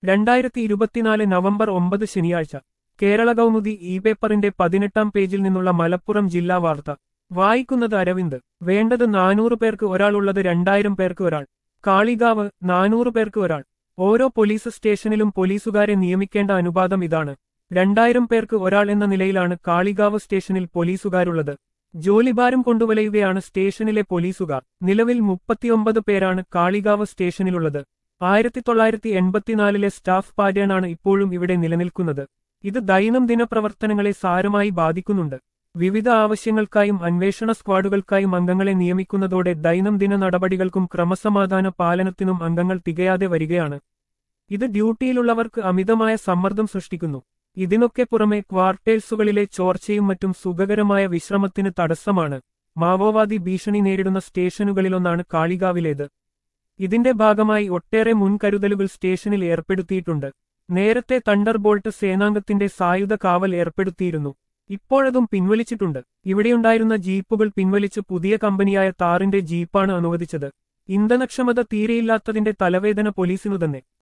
രണ്ടായിരത്തി ഇരുപത്തിനാല് നവംബർ ഒമ്പത് ശനിയാഴ്ച കേരള കൗമുദി ഇ പേപ്പറിന്റെ പതിനെട്ടാം പേജിൽ നിന്നുള്ള മലപ്പുറം ജില്ലാ വാർത്ത വായിക്കുന്നത് അരവിന്ദ് വേണ്ടത് നാനൂറ് പേർക്ക് ഒരാളുള്ളത് രണ്ടായിരം പേർക്ക് ഒരാൾ കാളികാവ് നാനൂറ് പേർക്ക് ഒരാൾ ഓരോ പോലീസ് സ്റ്റേഷനിലും പോലീസുകാരെ നിയമിക്കേണ്ട അനുപാതം ഇതാണ് രണ്ടായിരം പേർക്ക് ഒരാൾ എന്ന നിലയിലാണ് കാളികാവ് സ്റ്റേഷനിൽ പോലീസുകാരുള്ളത് ജോലിഭാരം കൊണ്ടുവലയുകയാണ് സ്റ്റേഷനിലെ പോലീസുകാർ നിലവിൽ മുപ്പത്തിയൊമ്പത് പേരാണ് കാളികാവ് സ്റ്റേഷനിലുള്ളത് ആയിരത്തി തൊള്ളായിരത്തി എൺപത്തിനാലിലെ സ്റ്റാഫ് പാറ്റേണാണ് ഇപ്പോഴും ഇവിടെ നിലനിൽക്കുന്നത് ഇത് ദൈനംദിന പ്രവർത്തനങ്ങളെ സാരമായി ബാധിക്കുന്നുണ്ട് വിവിധ ആവശ്യങ്ങൾക്കായും അന്വേഷണ സ്ക്വാഡുകൾക്കായും അംഗങ്ങളെ നിയമിക്കുന്നതോടെ ദൈനംദിന നടപടികൾക്കും ക്രമസമാധാന പാലനത്തിനും അംഗങ്ങൾ തികയാതെ വരികയാണ് ഇത് ഡ്യൂട്ടിയിലുള്ളവർക്ക് അമിതമായ സമ്മർദ്ദം സൃഷ്ടിക്കുന്നു ഇതിനൊക്കെ പുറമെ ക്വാർട്ടേഴ്സുകളിലെ ചോർച്ചയും മറ്റും സുഖകരമായ വിശ്രമത്തിന് തടസ്സമാണ് മാവോവാദി ഭീഷണി നേരിടുന്ന സ്റ്റേഷനുകളിലൊന്നാണ് കാളികാവിലേത് ഇതിന്റെ ഭാഗമായി ഒട്ടേറെ മുൻകരുതലുകൾ സ്റ്റേഷനിൽ ഏർപ്പെടുത്തിയിട്ടുണ്ട് നേരത്തെ തണ്ടർ ബോൾട്ട് സേനാംഗത്തിന്റെ സായുധ കാവൽ ഏർപ്പെടുത്തിയിരുന്നു ഇപ്പോഴതും പിൻവലിച്ചിട്ടുണ്ട് ഇവിടെയുണ്ടായിരുന്ന ജീപ്പുകൾ പിൻവലിച്ച് പുതിയ കമ്പനിയായ താറിന്റെ ജീപ്പാണ് അനുവദിച്ചത് ഇന്ധനക്ഷമത തീരെയില്ലാത്തതിന്റെ തലവേദന പോലീസിനു തന്നെ